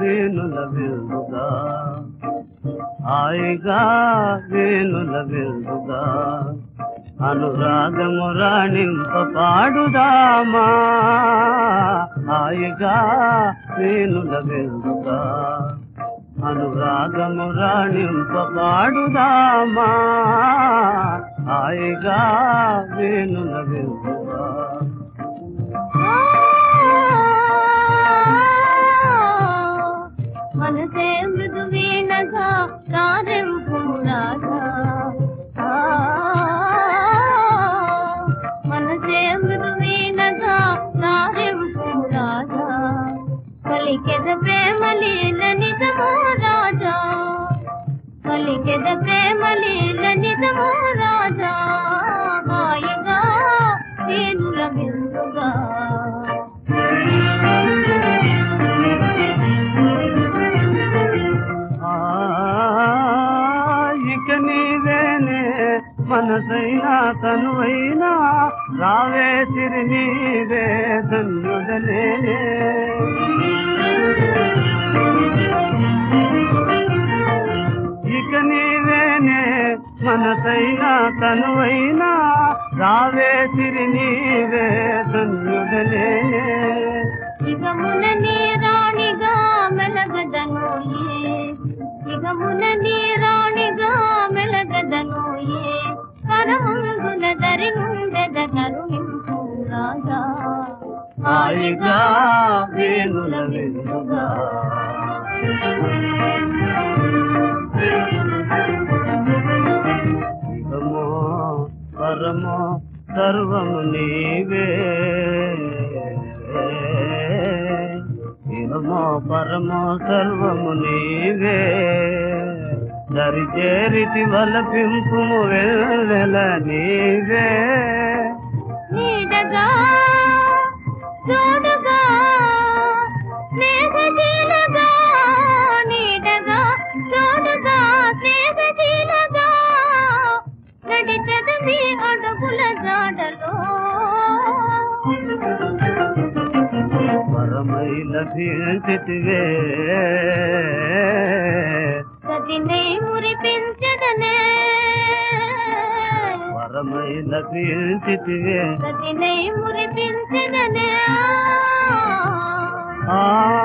వేణుల విందుగా హాయిగా వేణుల విందుగా అనురాగము రాణింప పాడుదామా హాయిగా వేణుల విందుగా అనురాగము రాణింప పాడుదామా హాయిగా వేణుల విందుగా మనసే మృదువీనగా కారెంపు రాజా ఆ, మనసే మృదువీనగా కారెంపు రాజా కలికెద ప్రేమ లీల నిజమో రాజా కలికెద ప్రేమ లీల నిజమో రాజా హాయిగా తీరుల బిందుగా ఆ, ఇక నీవేనే మనసైనా తనువైనా రావే సిరి నీవే ధన్యుడలేనే ఇక నీవేనే మనసైనా తనువైనా రావే సిరి నీవే ధన్యుడలేనే ఇగమున నీ రాణిగా మెలగదనోయే ఇగమున నీ రాణిగా మెలగదనోయే కరమందున దరి నుండెద కరుణింపు రాజా హాయిగా వేణుల వెలుగా శివమో పరమో సర్వము నీవే శివమో పరమో సర్వము నీవే దరిచేరితి వలపింపుము వెళ్ళ నీవే నీడగా చూడుగా స్నేహశీలగా నీడగా చూడుగా స్నేహశీలగా నడిచదు నీ అడుగుల జాడలో పరమై లభించితివే సతినే మురిపించదనే పరమై లభించితివే సతినే మురిపించదనే ఆ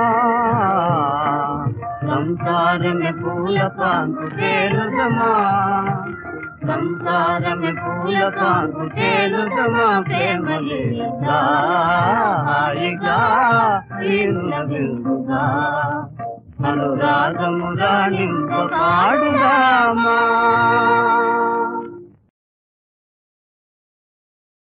సంసారమే పూల పాంకు తేలుదమా సంసారమే పూల పాంకు తేలుదమా ప్రేమ లీలా హాయిగా తీరుల విందుగా అనురాగము రాణింప పాడుదామా